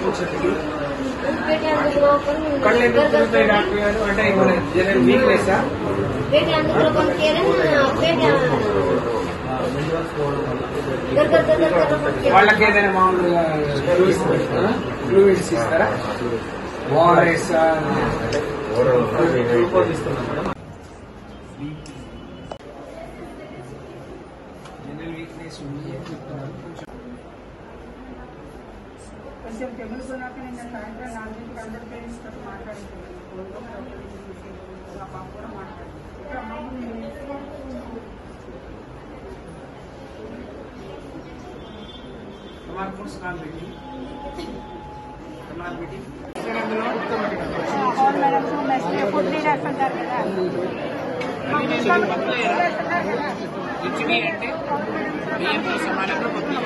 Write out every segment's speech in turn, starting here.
पेटे అందులో కొన్ని కళ్ళు ఎందుకు తిరుగుతాయి డాక్టర్ గారు అంటే మన జనరల్ వీక్నెస్ पेटे అందులో కొన్ని కేరం पेटे గర్గర్ గర్గర్ గర్గర్ వాళ్ళకి ఏదైనా మామూలుగా ఫ్లూయిడ్స్ ఇస్తారా ఓఆర్ఎస్ జనరల్ వీక్నెస్ ఉంది అని చెప్తున్నారు కొంచెం కొంచెం తెలుసుకున్నాక నిన్న సాయంత్రం నాలుగింటికి అందరి పేరెంట్స్ తోటి మాట్లాడుతున్నాను ఫోన్లో డాక్టర్ చూసి మా పాప కూడా మాట్లాడుతుంది ఇక్కడ అమ్మమ్మ నేను हमारे कोर्स काम बेटी हमारी बेटी और मेरा फोन ऐसे खुद नहीं रह सकता था హెచ్డి అంటే బియ్యంతో సమానంగా కొద్దిగా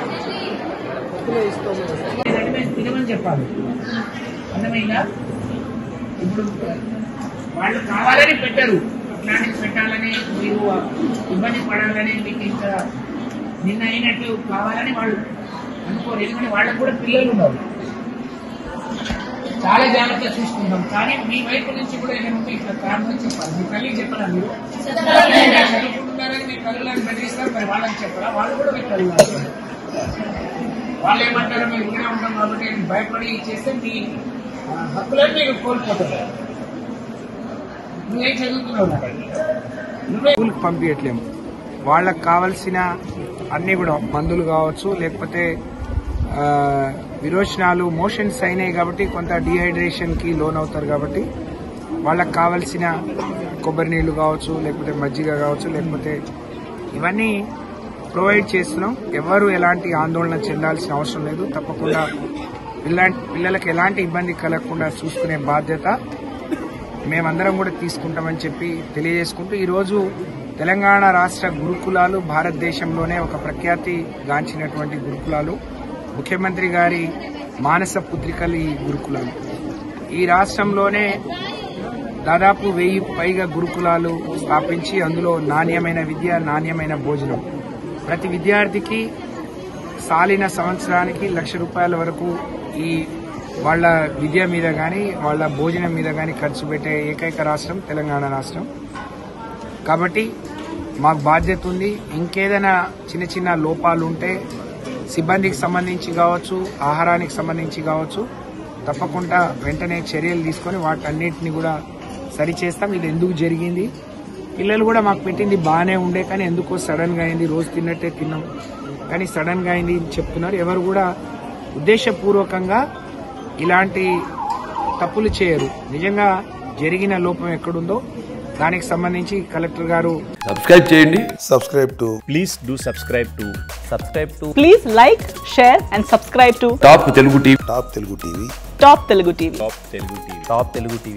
తినమని చెప్పాలి అర్థమైందా ఇప్పుడు వాళ్ళు కావాలని పెట్టరు అట్లాంటి పెట్టాలని మీరు ఇబ్బంది పడాలని మీకు ఇంత నిన్న అయినట్టు కావాలని వాళ్ళు అనుకోరు ఎందుకంటే వాళ్ళకు కూడా పిల్లలు ఉన్నారు చాలా జాగ్రత్తగా చూసుకుంటాం కానీ మీ వైపు నుంచి కూడా ఏదైనా ఉంటే ఇట్లా కారణం చెప్పాలి మీ తల్లికి చెప్పాలా మీరు చదువుకుంటున్నారని మీ తల్లులను బెదిరిస్తారు మరి వాళ్ళకి చెప్పాలా వాళ్ళు కూడా మీ తల్లి వాళ్ళు ఏమంటారు మేము ఇక్కడే ఉంటాం కాబట్టి భయపడి చేస్తే మీ ఆ, హక్కులను మీరు కోల్పోతారు నువ్వేం చదువుతున్నావు నాకు? నువ్వే స్కూల్కి పంపించట్లేము వాళ్ళకి కావలసిన అన్ని కూడా మందులు కావచ్చు లేకపోతే ఆ, విరోచనాలు మోషన్స్ అయినాయి కాబట్టి కొంత డీహైడ్రేషన్కి లోన్ అవుతారు కాబట్టి వాళ్ళకి కావలసిన కొబ్బరి నీళ్లు కావచ్చు లేకపోతే మజ్జిగ కావచ్చు లేకపోతే ఇవన్నీ ప్రొవైడ్ చేస్తున్నాం ఎవరు ఎలాంటి ఆందోళన చెందాల్సిన అవసరం లేదు తప్పకుండా పిల్ల పిల్లలకు ఎలాంటి ఇబ్బంది కలగకుండా చూసుకునే బాధ్యత మేమందరం కూడా తీసుకుంటామని చెప్పి తెలియజేసుకుంటూ ఈరోజు తెలంగాణ రాష్ట్ర గురుకులాలు భారతదేశంలోనే ఒక ప్రఖ్యాతి గాంచినటువంటి గురుకులాలు ముఖ్యమంత్రి గారి మానస పుత్రికలు ఈ గురుకులాలు ఈ రాష్ట్రంలోనే దాదాపు వెయ్యి పైగా గురుకులాలు స్థాపించి అందులో నాణ్యమైన విద్య నాణ్యమైన భోజనం ప్రతి విద్యార్థికి సాలిన సంవత్సరానికి లక్ష రూపాయల వరకు ఈ వాళ్ళ విద్య మీద కానీ వాళ్ళ భోజనం మీద కానీ ఖర్చు పెట్టే ఏకైక రాష్ట్రం తెలంగాణ రాష్ట్రం కాబట్టి మాకు బాధ్యత ఉంది ఇంకేదైనా చిన్న చిన్న లోపాలు ఉంటే సిబ్బందికి సంబంధించి కావచ్చు ఆహారానికి సంబంధించి కావచ్చు తప్పకుండా వెంటనే చర్యలు తీసుకొని వాటన్నిటిని కూడా సరిచేస్తాం ఇది ఎందుకు జరిగింది పిల్లలు కూడా మాకు పెట్టింది బాగానే ఉండే కానీ ఎందుకో సడన్ గా అయింది రోజు తిన్నట్టే తిన్నాం కానీ సడన్ గా అయింది అని చెప్తున్నారు ఎవరు కూడా ఉద్దేశపూర్వకంగా ఇలాంటి తప్పులు చేయరు నిజంగా జరిగిన లోపం ఎక్కడుందో దానికి సంబంధించి కలెక్టర్ గారు సబ్స్క్రైబ్ చేయండి subscribe to please do subscribe to subscribe to Please like, share, and subscribe to top Telugu TV Top Telugu TV. Top Telugu TV. top telugu tv top telugu tv